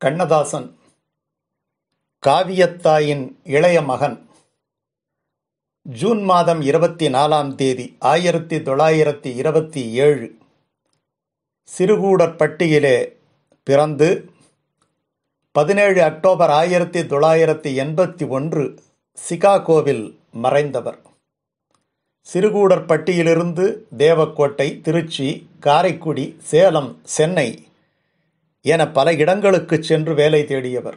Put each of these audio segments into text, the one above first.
கண்ணதாசன் காவியத்தாயின் இளைய மகன் ஜூன் மாதம் இருபத்தி நாலாம் தேதி ஆயிரத்தி தொள்ளாயிரத்தி இருபத்தி ஏழு சிறுகூடற்பட்டியிலே பிறந்து பதினேழு அக்டோபர் ஆயிரத்தி தொள்ளாயிரத்தி எண்பத்தி ஒன்று சிகாகோவில் மறைந்தவர் சிறுகூடற்பட்டியிலிருந்து தேவக்கோட்டை திருச்சி காரைக்குடி சேலம் சென்னை என பல இடங்களுக்கு சென்று வேலை தேடியவர்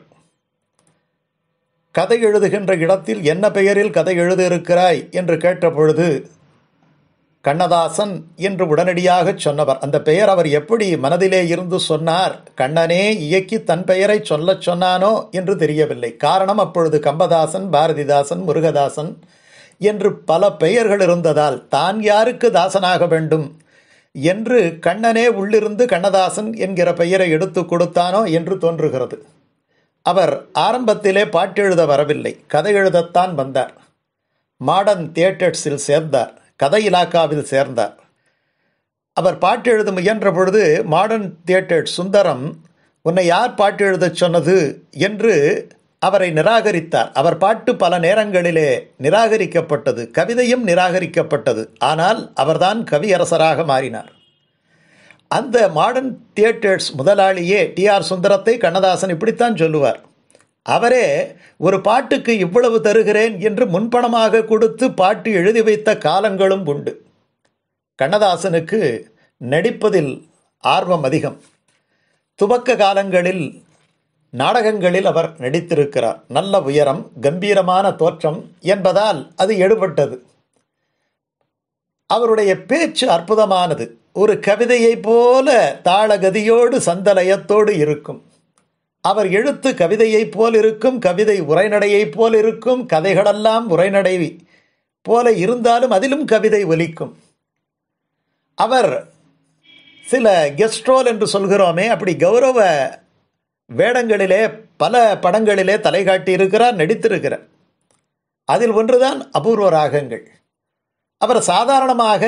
கதை எழுதுகின்ற இடத்தில் என்ன பெயரில் கதை எழுதியிருக்கிறாய் என்று கேட்டபொழுது கண்ணதாசன் என்று உடனடியாக சொன்னவர் அந்த பெயர் அவர் எப்படி மனதிலே இருந்து சொன்னார் கண்ணனே இயக்கி தன் பெயரை சொல்லச் சொன்னானோ என்று தெரியவில்லை காரணம் அப்பொழுது கம்பதாசன் பாரதிதாசன் முருகதாசன் என்று பல பெயர்கள் இருந்ததால் தான் யாருக்கு தாசனாக வேண்டும் என்று கண்ணனே உள்ளிருந்து கண்ணதாசன் என்கிற பெயரை எடுத்து கொடுத்தானோ என்று தோன்றுகிறது அவர் ஆரம்பத்திலே பாட்டெழுத வரவில்லை கதை எழுதத்தான் வந்தார் மாடர்ன் தியேட்டர்ஸில் சேர்ந்தார் கதை இலாக்காவில் சேர்ந்தார் அவர் பாட்டு எழுத முயன்ற பொழுது மாடர்ன் தியேட்டர் சுந்தரம் உன்னை யார் பாட்டு எழுதச் சொன்னது என்று அவரை நிராகரித்தார் அவர் பாட்டு பல நேரங்களிலே நிராகரிக்கப்பட்டது கவிதையும் நிராகரிக்கப்பட்டது ஆனால் அவர்தான் கவியரசராக மாறினார் அந்த மாடர்ன் தியேட்டர்ஸ் முதலாளியே டி ஆர் சுந்தரத்தை கண்ணதாசன் இப்படித்தான் சொல்லுவார் அவரே ஒரு பாட்டுக்கு இவ்வளவு தருகிறேன் என்று முன்பணமாக கொடுத்து பாட்டு எழுதி வைத்த காலங்களும் உண்டு கண்ணதாசனுக்கு நடிப்பதில் ஆர்வம் அதிகம் துவக்க காலங்களில் நாடகங்களில் அவர் நடித்திருக்கிறார் நல்ல உயரம் கம்பீரமான தோற்றம் என்பதால் அது எடுபட்டது அவருடைய பேச்சு அற்புதமானது ஒரு கவிதையைப் போல தாளகதியோடு சந்தலயத்தோடு இருக்கும் அவர் எழுத்து கவிதையைப் போல் இருக்கும் கவிதை உரைநடையைப் போல் இருக்கும் கதைகளெல்லாம் உரைநடை போல இருந்தாலும் அதிலும் கவிதை ஒலிக்கும் அவர் சில கெஸ்ட்ரோல் என்று சொல்கிறோமே அப்படி கௌரவ வேடங்களிலே பல படங்களிலே தலை காட்டி இருக்கிறார் நடித்திருக்கிறார் அதில் ஒன்றுதான் அபூர்வ ராகங்கள் அவர் சாதாரணமாக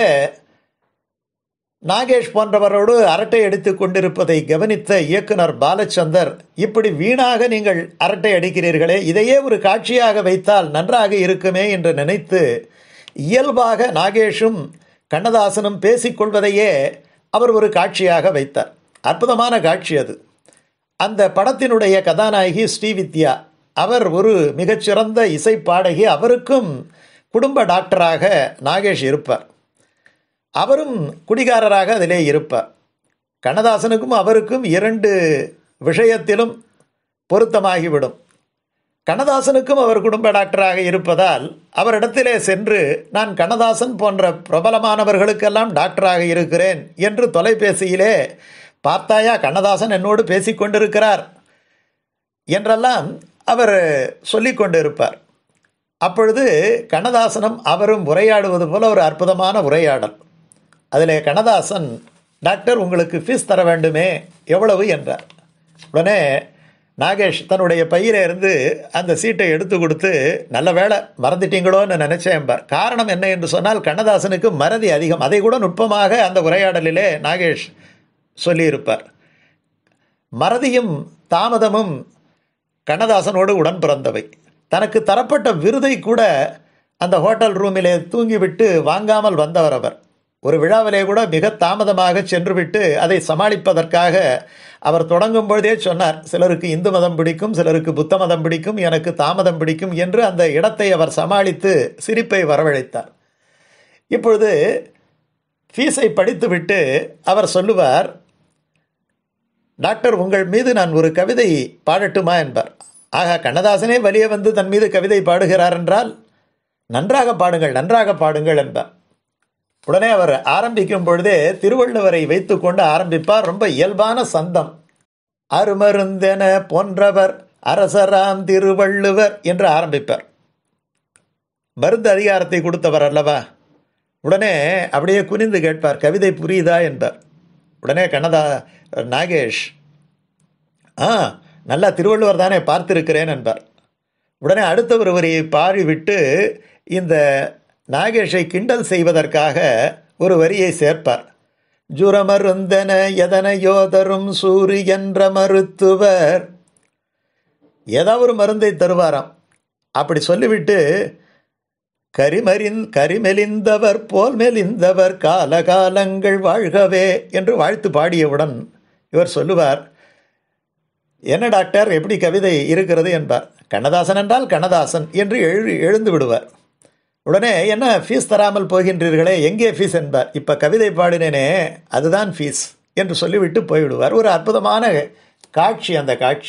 நாகேஷ் போன்றவரோடு அரட்டை அடித்துக் கொண்டிருப்பதை கவனித்த இயக்குனர் பாலச்சந்தர் இப்படி வீணாக நீங்கள் அரட்டை அடிக்கிறீர்களே இதையே ஒரு காட்சியாக வைத்தால் நன்றாக இருக்குமே என்று நினைத்து இயல்பாக நாகேஷும் கண்ணதாசனும் பேசிக்கொள்வதையே அவர் ஒரு காட்சியாக வைத்தார் அற்புதமான காட்சி அது அந்த படத்தினுடைய கதாநாயகி ஸ்ரீவித்யா அவர் ஒரு மிகச்சிறந்த இசை பாடகி அவருக்கும் குடும்ப டாக்டராக நாகேஷ் இருப்பார் அவரும் குடிகாரராக அதிலே இருப்பார் கண்ணதாசனுக்கும் அவருக்கும் இரண்டு விஷயத்திலும் பொருத்தமாகிவிடும் கண்ணதாசனுக்கும் அவர் குடும்ப டாக்டராக இருப்பதால் அவரிடத்திலே சென்று நான் கண்ணதாசன் போன்ற பிரபலமானவர்களுக்கெல்லாம் டாக்டராக இருக்கிறேன் என்று தொலைபேசியிலே பார்த்தாயா கண்ணதாசன் என்னோடு பேசிக்கொண்டிருக்கிறார் என்றெல்லாம் அவர் சொல்லிக் கொண்டிருப்பார் அப்பொழுது கண்ணதாசனும் அவரும் உரையாடுவது போல ஒரு அற்புதமான உரையாடல் அதில் கண்ணதாசன் டாக்டர் உங்களுக்கு ஃபீஸ் தர வேண்டுமே எவ்வளவு என்றார் உடனே நாகேஷ் தன்னுடைய பையில இருந்து அந்த சீட்டை எடுத்து கொடுத்து நல்ல வேலை மறந்துட்டீங்களோன்னு நினைச்சேன்பார் காரணம் என்ன என்று சொன்னால் கண்ணதாசனுக்கு மறதி அதிகம் அதை கூட நுட்பமாக அந்த உரையாடலிலே நாகேஷ் சொல்லியிருப்பார் மறதியும் தாமதமும் கண்ணதாசனோடு உடன் பிறந்தவை தனக்கு தரப்பட்ட விருதை கூட அந்த ஹோட்டல் ரூமிலே தூங்கிவிட்டு வாங்காமல் வந்தவர் அவர் ஒரு விழாவிலே கூட மிக தாமதமாக சென்றுவிட்டு அதை சமாளிப்பதற்காக அவர் தொடங்கும் பொழுதே சொன்னார் சிலருக்கு இந்து மதம் பிடிக்கும் சிலருக்கு புத்த மதம் பிடிக்கும் எனக்கு தாமதம் பிடிக்கும் என்று அந்த இடத்தை அவர் சமாளித்து சிரிப்பை வரவழைத்தார் இப்பொழுது ஃபீஸை படித்துவிட்டு அவர் சொல்லுவார் டாக்டர் உங்கள் மீது நான் ஒரு கவிதை பாடட்டுமா என்பார் ஆகா கண்ணதாசனே வெளியே வந்து தன் மீது கவிதை பாடுகிறார் என்றால் நன்றாக பாடுங்கள் நன்றாக பாடுங்கள் என்பார் உடனே அவர் ஆரம்பிக்கும் பொழுதே திருவள்ளுவரை வைத்துக்கொண்டு ஆரம்பிப்பார் ரொம்ப இயல்பான சந்தம் அருமருந்தென போன்றவர் அரசராம் திருவள்ளுவர் என்று ஆரம்பிப்பார் மருந்து அதிகாரத்தை கொடுத்தவர் அல்லவா உடனே அப்படியே குனிந்து கேட்பார் கவிதை புரியுதா என்பார் உடனே கண்ணதா நாகேஷ் ஆ நல்லா திருவள்ளுவர் தானே பார்த்திருக்கிறேன் என்பார் உடனே அடுத்த ஒரு வரியை பாடிவிட்டு இந்த நாகேஷை கிண்டல் செய்வதற்காக ஒரு வரியை சேர்ப்பார் ஜுரமருந்தன எதனையோதரும் சூரி என்ற மருத்துவர் ஏதாவது ஒரு மருந்தை தருவாராம் அப்படி சொல்லிவிட்டு கரிமறிந் கரிமெலிந்தவர் போல் மெலிந்தவர் காலகாலங்கள் வாழ்கவே என்று வாழ்த்து பாடியவுடன் இவர் சொல்லுவார் என்ன டாக்டர் எப்படி கவிதை இருக்கிறது என்பார் கண்ணதாசன் என்றால் கண்ணதாசன் என்று எழு எழுந்து விடுவார் உடனே என்ன ஃபீஸ் தராமல் போகின்றீர்களே எங்கே ஃபீஸ் என்பார் இப்போ கவிதை பாடினேனே அதுதான் ஃபீஸ் என்று சொல்லிவிட்டு போய்விடுவார் ஒரு அற்புதமான காட்சி அந்த காட்சி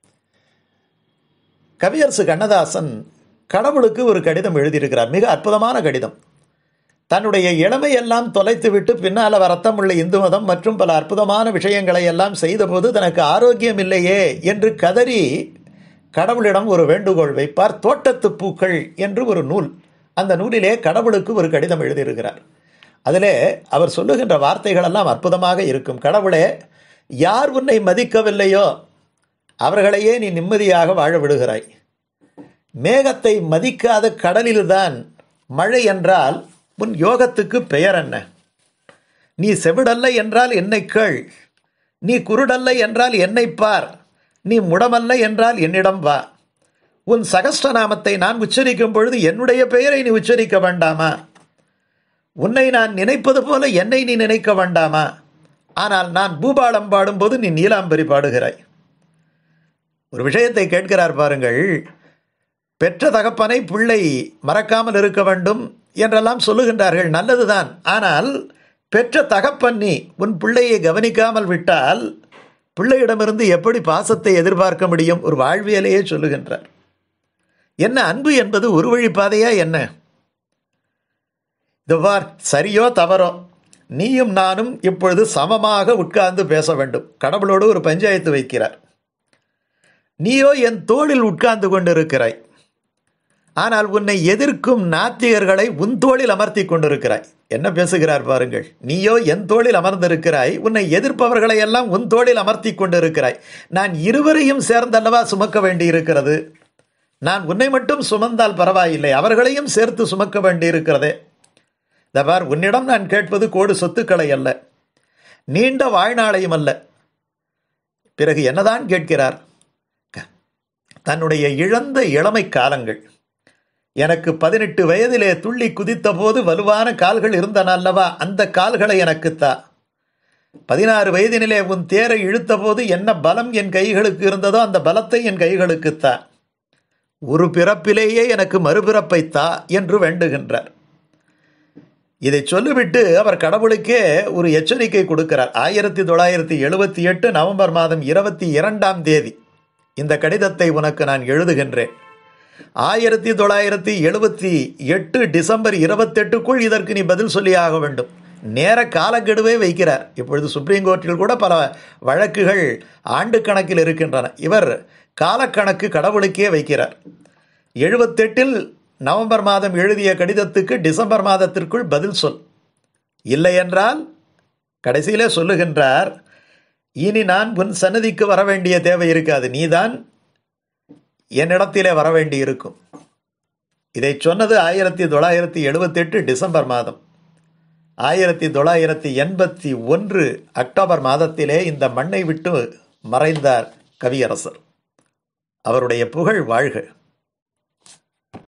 கவியரசு கண்ணதாசன் கடவுளுக்கு ஒரு கடிதம் எழுதியிருக்கிறார் மிக அற்புதமான கடிதம் தன்னுடைய இளமையெல்லாம் தொலைத்துவிட்டு பின்னால் அவர் ரத்தமுள்ள இந்து மதம் மற்றும் பல அற்புதமான விஷயங்களை எல்லாம் செய்தபோது தனக்கு ஆரோக்கியம் இல்லையே என்று கதறி கடவுளிடம் ஒரு வேண்டுகோள் வைப்பார் தோட்டத்து பூக்கள் என்று ஒரு நூல் அந்த நூலிலே கடவுளுக்கு ஒரு கடிதம் எழுதியிருக்கிறார் அதிலே அவர் சொல்லுகின்ற வார்த்தைகளெல்லாம் அற்புதமாக இருக்கும் கடவுளே யார் உன்னை மதிக்கவில்லையோ அவர்களையே நீ நிம்மதியாக வாழ விடுகிறாய் மேகத்தை மதிக்காத கடலில்தான் மழை என்றால் உன் யோகத்துக்கு பெயர் என்ன நீ செவிடல்ல என்றால் என்னை கேள் நீ குருடல்ல என்றால் என்னை பார் நீ முடமல்ல என்றால் என்னிடம் வா உன் சகஸ்டநாமத்தை நான் உச்சரிக்கும் பொழுது என்னுடைய பெயரை நீ உச்சரிக்க வேண்டாமா உன்னை நான் நினைப்பது போல என்னை நீ நினைக்க வேண்டாமா ஆனால் நான் பூபாலம் பாடும்போது நீ நீலாம்பரி பாடுகிறாய் ஒரு விஷயத்தை கேட்கிறார் பாருங்கள் பெற்ற தகப்பனை பிள்ளை மறக்காமல் இருக்க வேண்டும் என்றெல்லாம் சொல்லுகின்றார்கள் நல்லதுதான் ஆனால் பெற்ற தகப்பன் நீ உன் பிள்ளையை கவனிக்காமல் விட்டால் பிள்ளையிடமிருந்து எப்படி பாசத்தை எதிர்பார்க்க முடியும் ஒரு வாழ்வியலையே சொல்லுகின்றார் என்ன அன்பு என்பது ஒரு வழி பாதையா என்ன இதுவார் சரியோ தவறோ நீயும் நானும் இப்பொழுது சமமாக உட்கார்ந்து பேச வேண்டும் கடவுளோடு ஒரு பஞ்சாயத்து வைக்கிறார் நீயோ என் தோளில் உட்கார்ந்து கொண்டிருக்கிறாய் ஆனால் உன்னை எதிர்க்கும் நாத்திகர்களை உன் தோளில் அமர்த்தி கொண்டிருக்கிறாய் என்ன பேசுகிறார் பாருங்கள் நீயோ என் தோளில் அமர்ந்திருக்கிறாய் உன்னை எதிர்ப்பவர்களை எல்லாம் உன் தோளில் அமர்த்தி கொண்டிருக்கிறாய் நான் இருவரையும் சேர்ந்தல்லவா சுமக்க வேண்டி இருக்கிறது நான் உன்னை மட்டும் சுமந்தால் பரவாயில்லை அவர்களையும் சேர்த்து சுமக்க வேண்டி இருக்கிறதே தபார் உன்னிடம் நான் கேட்பது கோடு சொத்துக்களை அல்ல நீண்ட வாழ்நாளையும் அல்ல பிறகு என்னதான் கேட்கிறார் தன்னுடைய இழந்த இளமை காலங்கள் எனக்கு பதினெட்டு வயதிலே துள்ளி குதித்த போது வலுவான கால்கள் இருந்தன அல்லவா அந்த கால்களை எனக்குத்தா பதினாறு வயதினிலே உன் தேரை இழுத்த போது என்ன பலம் என் கைகளுக்கு இருந்ததோ அந்த பலத்தை என் கைகளுக்குத்தா ஒரு பிறப்பிலேயே எனக்கு மறுபிறப்பை தா என்று வேண்டுகின்றார் இதை சொல்லிவிட்டு அவர் கடவுளுக்கே ஒரு எச்சரிக்கை கொடுக்கிறார் ஆயிரத்தி தொள்ளாயிரத்தி எழுபத்தி எட்டு நவம்பர் மாதம் இருபத்தி இரண்டாம் தேதி இந்த கடிதத்தை உனக்கு நான் எழுதுகின்றேன் ஆயிரத்தி தொள்ளாயிரத்தி எழுபத்தி எட்டு டிசம்பர் இருபத்தெட்டுக்குள் இதற்கு நீ பதில் சொல்லியாக வேண்டும் நேர காலக்கெடுவே வைக்கிறார் இப்பொழுது சுப்ரீம் கோர்ட்டில் கூட பல வழக்குகள் ஆண்டு கணக்கில் இருக்கின்றன இவர் காலக்கணக்கு கடவுளுக்கே வைக்கிறார் எழுபத்தெட்டில் நவம்பர் மாதம் எழுதிய கடிதத்துக்கு டிசம்பர் மாதத்திற்குள் பதில் சொல் இல்லை என்றால் கடைசியிலே சொல்லுகின்றார் இனி நான் உன் சன்னதிக்கு வர வேண்டிய தேவை இருக்காது நீதான் என்னிடத்திலே வர வேண்டி இருக்கும் இதை சொன்னது ஆயிரத்தி தொள்ளாயிரத்தி எழுபத்தெட்டு டிசம்பர் மாதம் ஆயிரத்தி தொள்ளாயிரத்தி எண்பத்தி ஒன்று அக்டோபர் மாதத்திலே இந்த மண்ணை விட்டு மறைந்தார் கவியரசர் அவருடைய புகழ் வாழ்க